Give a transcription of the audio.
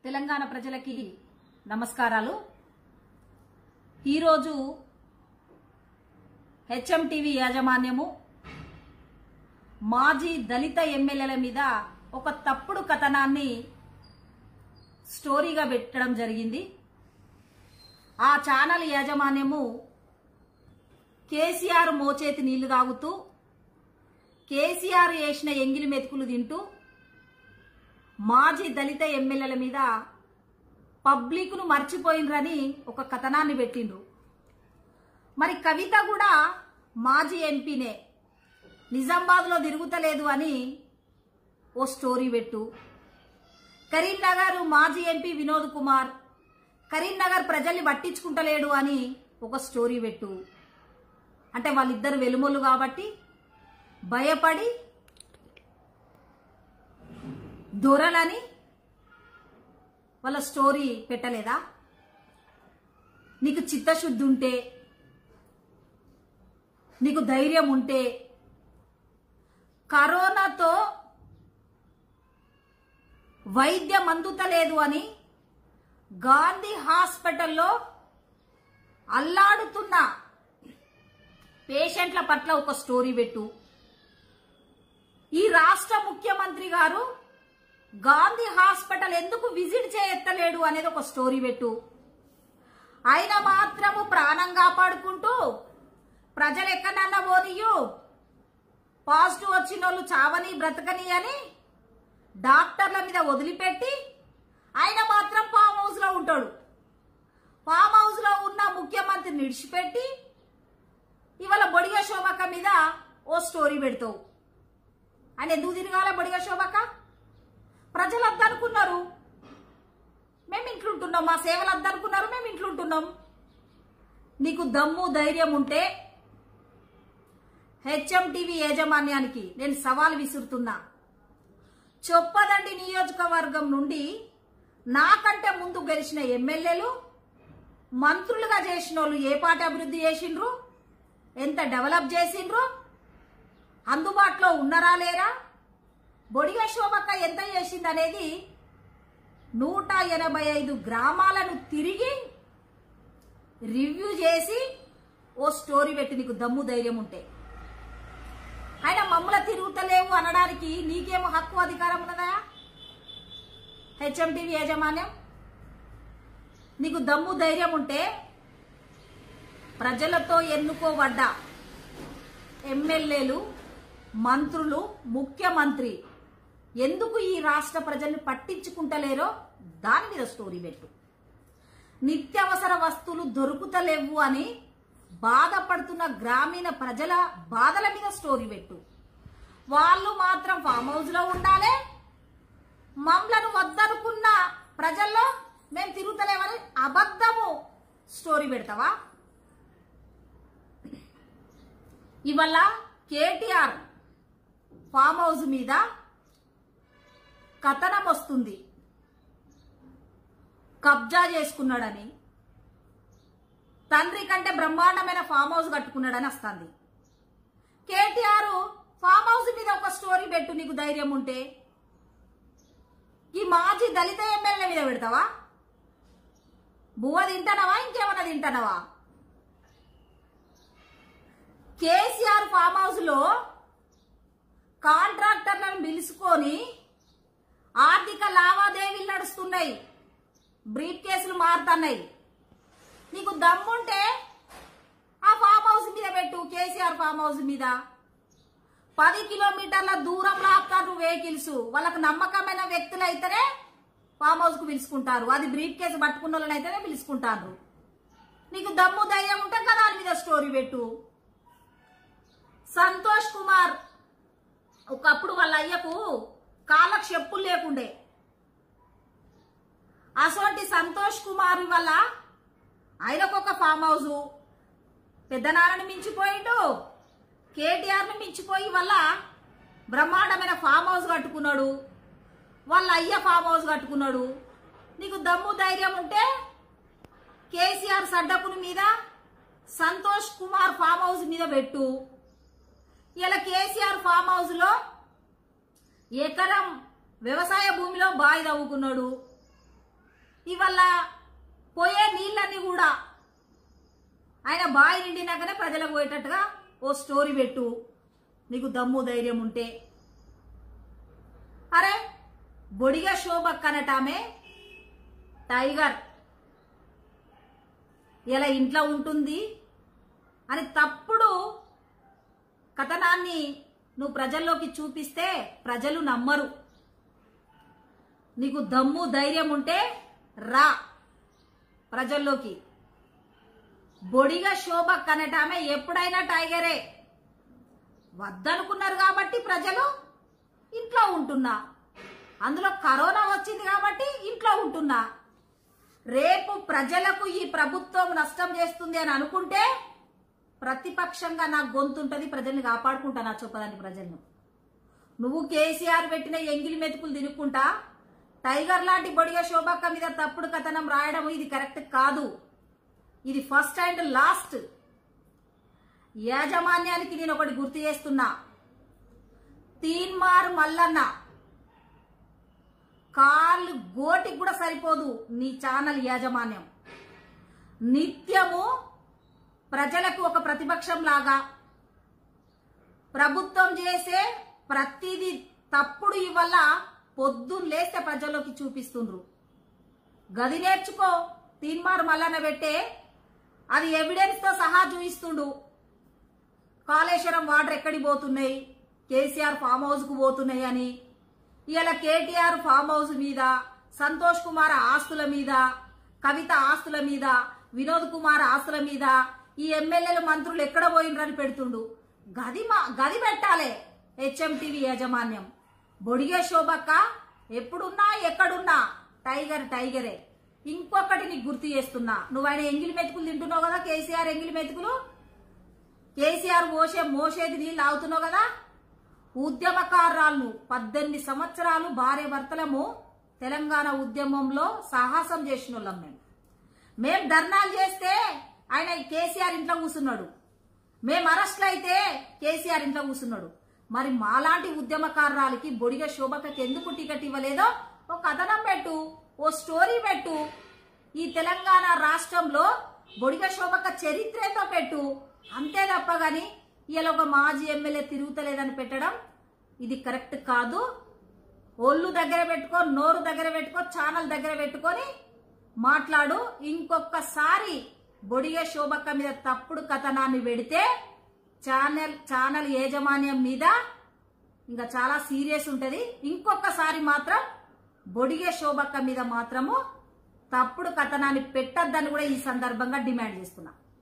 తెలంగాణ ప్రజలకి నమస్కారాలు ఈరోజు హెచ్ఎం టీవీ యాజమాన్యము మాజీ దళిత ఎమ్మెల్యేల మీద ఒక తప్పుడు కథనాన్ని స్టోరీగా పెట్టడం జరిగింది ఆ ఛానల్ యాజమాన్యము కేసీఆర్ మోచేతి నీళ్లు తాగుతూ కేసీఆర్ వేసిన ఎంగిలి మెతుకులు తింటూ మాజీ దళిత ఎమ్మెల్యేల మీద పబ్లిక్ను మర్చిపోయినరని ఒక కథనాన్ని పెట్టిండ్రు మరి కవిత కూడా మాజీ ఎంపీనే నిజామాబాద్లో తిరుగుతలేదు అని ఓ స్టోరీ పెట్టు కరీంనగర్ మాజీ ఎంపీ వినోద్ కుమార్ కరీంనగర్ ప్రజల్ని పట్టించుకుంటలేడు అని ఒక స్టోరీ పెట్టు అంటే వాళ్ళిద్దరు వెలుమొలు కాబట్టి భయపడి దొరలని వాళ్ళ స్టోరీ పెట్టలేదా నీకు చిత్తశుద్ధి ఉంటే నీకు ధైర్యం ఉంటే కరోనాతో వైద్యం అందుతలేదు అని గాంధీ హాస్పిటల్లో అల్లాడుతున్న పేషెంట్ల పట్ల ఒక స్టోరీ పెట్టు ఈ రాష్ట్ర ముఖ్యమంత్రి గారు గాంధీ హాస్పిటల్ ఎందుకు విజిట్ చేయత్తలేడు అనేది ఒక స్టోరీ పెట్టు ఆయన మాత్రము ప్రాణం కాపాడుకుంటూ ప్రజలు ఎక్కడన్నా పోనీయు పాజిటివ్ వచ్చిన వాళ్ళు చావని బ్రతకని అని డాక్టర్ల మీద వదిలిపెట్టి ఆయన మాత్రం ఫామ్ హౌస్ లో ఉంటాడు ఫామ్ హౌస్ లో ఉన్న ముఖ్యమంత్రిని విడిచిపెట్టి ఇవాళ బొడిగ శోభక్క మీద ఓ స్టోరీ పెడతావు ఆయన ఎందుకు తిరగాల బొడిగ శోభక్క ప్రజలు అద్దనుకున్నారు మేము ఇంట్లుంటున్నాం మా సేవలు అద్దనుకున్నారు మేము ఇంట్లుంటున్నాం నీకు దమ్ము ధైర్యం ఉంటే హెచ్ఎం టీవీ యాజమాన్యానికి నేను సవాల్ విసురుతున్నా చొప్పదండి నియోజకవర్గం నుండి నాకంటే ముందు గెలిచిన ఎమ్మెల్యేలు మంత్రులుగా చేసిన వాళ్ళు ఏ పాటి అభివృద్ధి చేసిండ్రు ఎంత డెవలప్ చేసిండ్రు అందుబాటులో ఉన్నారా లేరా బొడిగ శోభక్క ఎంత చేసింది అనేది నూట ఎనభై ఐదు గ్రామాలను తిరిగి రివ్యూ చేసి ఓ స్టోరీ పెట్టి నీకు దమ్ము ధైర్యం ఉంటే ఆయన మమ్మల తిరుగుతలేవు అనడానికి నీకేమో హక్కు అధికారం ఉన్నదా హెచ్ఎంటీవీ యాజమాన్యం నీకు దమ్ము ధైర్యం ఉంటే ప్రజలతో ఎన్నుకోబడ్డ ఎమ్మెల్యేలు మంత్రులు ముఖ్యమంత్రి ఎందుకు ఈ రాష్ట్ర ప్రజల్ని పట్టించుకుంటలేరో దాని మీద స్టోరీ పెట్టు నిత్యావసర వస్తువులు దొరుకుతలేవు అని బాధపడుతున్న గ్రామీణ ప్రజల బాధల మీద స్టోరీ పెట్టు వాళ్ళు మాత్రం ఫామ్ హౌస్ లో ఉండాలి మమ్మలను వద్దనుకున్న ప్రజల్లో మేము తిరుగుతలేమని అబద్ధము స్టోరీ పెడతావా ఇవల్ల కేటీఆర్ ఫామ్ హౌస్ మీద కథనం వస్తుంది కబ్జా చేసుకున్నాడని తండ్రి కంటే బ్రహ్మాండమైన ఫామ్ హౌస్ కట్టుకున్నాడని వస్తుంది కేటీఆర్ ఫామ్ హౌస్ మీద ఒక స్టోరీ పెట్టు నీకు ధైర్యం ఉంటే ఈ మాజీ దళిత ఎమ్మెల్యే మీద పెడతావా బువ్వ తింటానవా ఇంకేమన్నా తింటానవా కేసీఆర్ ఫామ్ హౌస్ లో కాంట్రాక్టర్లను పిలుచుకొని ఆర్థిక లావాదేవీలు నడుస్తున్నాయి బ్రీఫ్ కేసులు మారుతున్నాయి నీకు దమ్ముంటే ఆ ఫామ్ హౌస్ మీద పెట్టు కేసీఆర్ ఫామ్ హౌస్ మీద పది కిలోమీటర్ల దూరంలో ఆపుతారు వెహికల్స్ వాళ్ళకు నమ్మకమైన వ్యక్తులు అయితేనే ఫామ్ హౌస్ కు పిలుచుకుంటారు అది బ్రీఫ్ కేసు పట్టుకున్న వాళ్ళని అయితేనే పిలుచుకుంటారు నీకు దమ్ము ధైర్యం ఉంటే కదా దాని మీద స్టోరీ పెట్టు సంతోష్ కుమార్ ఒకప్పుడు వాళ్ళ అయ్యకు కాళ్ళకు చెప్పులు లేకుండే అసోటి సంతోష్ కుమార్ వల్ల ఆయనకు ఒక ఫామ్ హౌస్ పెద్దనాన్నని మించిపోయిండు కేటీఆర్ని మించిపోయి వల్ల బ్రహ్మాండమైన ఫామ్ హౌస్ కట్టుకున్నాడు వాళ్ళ అయ్య ఫామ్ హౌస్ కట్టుకున్నాడు నీకు దమ్ము ధైర్యం ఉంటే కేసీఆర్ సడ్డకుని మీద సంతోష్ కుమార్ ఫామ్ హౌస్ మీద పెట్టు ఇలా కేసీఆర్ ఫామ్ హౌస్ లో ఎకరం వ్యవసాయ భూమిలో బావి తవ్వుకున్నాడు ఇవల్ల పోయే నీళ్ళన్నీ కూడా ఆయన బావి నిండినాకనే ప్రజలకు పోయేటట్టుగా ఓ స్టోరీ పెట్టు నీకు దమ్ము ధైర్యం ఉంటే అరే బొడిగ శోభక్ అనటామే టైగర్ ఇలా ఇంట్లో ఉంటుంది అని తప్పుడు కథనాన్ని నువ్వు ప్రజల్లోకి చూపిస్తే ప్రజలు నమ్మరు నీకు దమ్ము ధైర్యం ఉంటే రా ప్రజల్లోకి బొడిగా శోభ కనటామే ఎప్పుడైనా టైగరే వద్దనుకున్నారు కాబట్టి ప్రజలు ఇంట్లో ఉంటున్నా అందులో కరోనా వచ్చింది కాబట్టి ఇంట్లో ఉంటున్నా రేపు ప్రజలకు ఈ ప్రభుత్వం నష్టం చేస్తుంది అని అనుకుంటే ప్రతిపక్షంగా నాకు గొంతుంటది ప్రజల్ని కాపాడుకుంటా నా చొప్పదాన్ని ప్రజలను నువ్వు కేసీఆర్ పెట్టిన ఎంగిలి మెతుకులు తినుకుంటా టైగర్ లాంటి బొడిగ శోభక్క మీద తప్పుడు కథనం రాయడం ఇది కరెక్ట్ కాదు ఇది ఫస్ట్ అండ్ లాస్ట్ యాజమాన్యానికి నేను ఒకటి గుర్తు చేస్తున్నా తీన్మార్ మల్లన్న కాళ్ళు గోటికి కూడా సరిపోదు నీ ఛానల్ యాజమాన్యం నిత్యము ప్రజలకు ఒక ప్రతిపక్షం లాగా ప్రభుత్వం చేసే ప్రతిదీ తప్పుడు ఇవల్ల పొద్దున్న లేస్తే ప్రజల్లోకి చూపిస్తుండ్రు గది నేర్చుకో తీన్మార్ మల్లన్న పెట్టే అది ఎవిడెన్స్ తో సహా చూపిస్తుండు కాళేశ్వరం వాటర్ ఎక్కడికి పోతున్నాయి కేసీఆర్ ఫామ్ హౌస్ కు పోతున్నాయి అని ఇలా కేటీఆర్ ఫామ్ హౌస్ మీద సంతోష్ కుమార్ ఆస్తుల మీద కవిత ఆస్తుల మీద వినోద్ కుమార్ ఆస్తుల మీద ఈ ఎమ్మెల్యేలు మంత్రులు ఎక్కడ పోయినరని పెడుతుండు గది మా గది పెట్టాలే హెచ్ఎంటీవీ యాజమాన్యం బొడిగే శోభక్క ఎప్పుడున్నా ఎక్కడున్నా టైగర్ టైగరే ఇంకొకటి నీకు గుర్తు చేస్తున్నా నువ్వు ఆయన ఎంగిలి మెతుకులు తింటున్నావు కదా కేసీఆర్ ఎంగిలి మెతుకులు కేసీఆర్ మోసే మోసేది నీళ్ళు తాగుతున్నావు కదా ఉద్యమకారాలను పద్దెనిమిది సంవత్సరాలు భార్య భర్తలము తెలంగాణ ఉద్యమంలో సాహసం చేసిన వాళ్ళం మేము మేం ధర్నాలు చేస్తే ఆయన కేసీఆర్ ఇంట్లో కూర్చున్నాడు మేము అరెస్ట్లు అయితే కేసీఆర్ ఇంట్లో కూర్చున్నాడు మరి మాలాంటి ఉద్యమకారాలకి బొడిగ శోభకకి ఎందుకు టికెట్ ఇవ్వలేదో ఒక కథనం పెట్టు ఓ స్టోరీ పెట్టు ఈ తెలంగాణ రాష్ట్రంలో బొడిగ శోభక చరిత్రతో పెట్టు అంతే తప్ప గాని ఇలా ఒక మాజీ ఎమ్మెల్యే తిరుగుతలేదని పెట్టడం ఇది కరెక్ట్ కాదు ఒళ్ళు దగ్గర పెట్టుకో నోరు దగ్గర పెట్టుకో ఛానల్ దగ్గర పెట్టుకొని మాట్లాడు ఇంకొకసారి బొడిగ శోభక్క మీద తప్పుడు కథనాన్ని పెడితే ఛానల్ ఛానల్ యాజమాన్యం మీద ఇంకా చాలా సీరియస్ ఉంటది ఇంకొకసారి మాత్రం బొడిగే శోభక్క మీద మాత్రము తప్పుడు కథనాన్ని పెట్టద్దని కూడా ఈ సందర్భంగా డిమాండ్ చేస్తున్నా